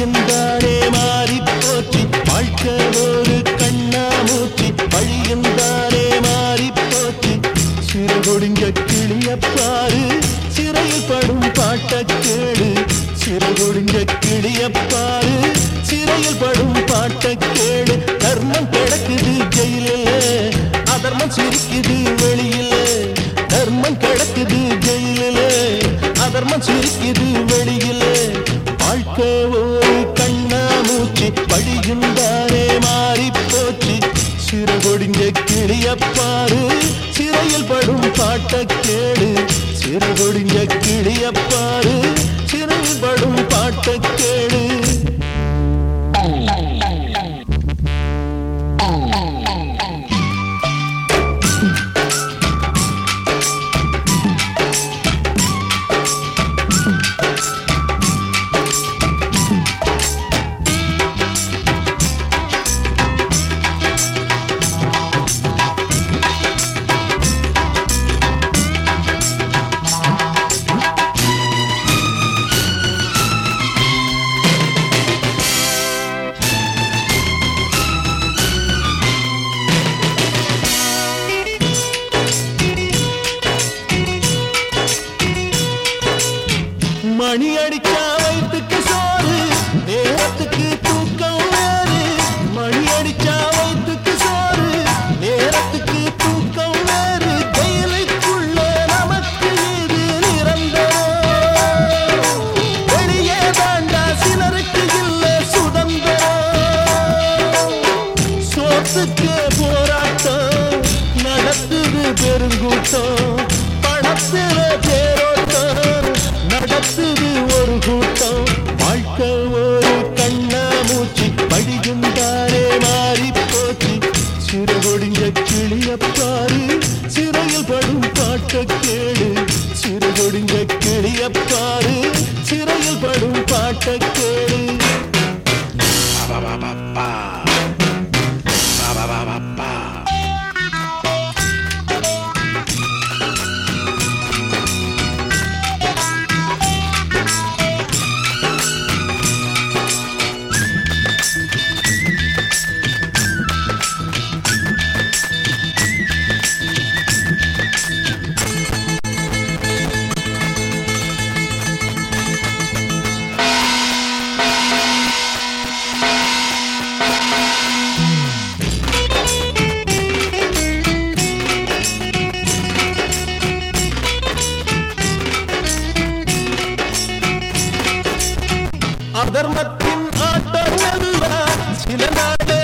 வழியுந்தானே மாறி போச்சு வாழ்க்கை ஒரு கண்ணாமூச்சி வழியுந்தானே மாறி போச்சு சிறு கொடிஞ்ச கிளிய பாரு சிறையில் படும் பாட்ட கேடு சிறு கொடிஞ்ச கிளிய பாரு சிறையில் படும் பாட்ட கேடு தர்மம் கிடக்குது ஜெயிலில் அதர்மம் சிரிக்குது வெளியில தர்மம் கிடக்குது ஜெயிலில் அதர்மம் சிரிக்குது வெளியில வாழ்க்கை ஒரு கண்ணாமூச்சி வழியுந்தானே மாறி போச்சு சிறு கொடிஞ்ச கிளிய பாரு சிறையில் படும் பாட்ட கேடு சிறு கொடிஞ்ச கிளிய பாரு சிறையில் படும் பாட்ட கேடு மணி அடிச்சா வயிற்றுக்கு சோறு நேரத்துக்கு தூக்கம் வேறு மணி அடிச்சா வயிற்றுக்கு சோறு நேரத்துக்கு தூக்கம் வேறு ஜெயிலுக்குள்ள நமக்கு இது நிரந்தரம் வெளியே தாண்டா சிலருக்கு இல்ல சுதந்திரம் சோத்துக்கு போராட்டம் நடத்துது பெருங்கூட்டம் பணத்தில தேரோட்டம் நடத்துது ஒரு கூட்டம் வாழ்க்கை ஒரு கண்ணாமூச்சி படிக்குந்தாரே மாறி போச்சு சிறு கொடிஞ்ச கிளிய பாரு சிறையில் படும் பாட்ட கேடு சிறு கொடிஞ்ச கிளிய பாரு சிறையில் படும் பாட்ட கேடு அதர்மத்தின் ஆட்டம் எல்லாம் சில நாடு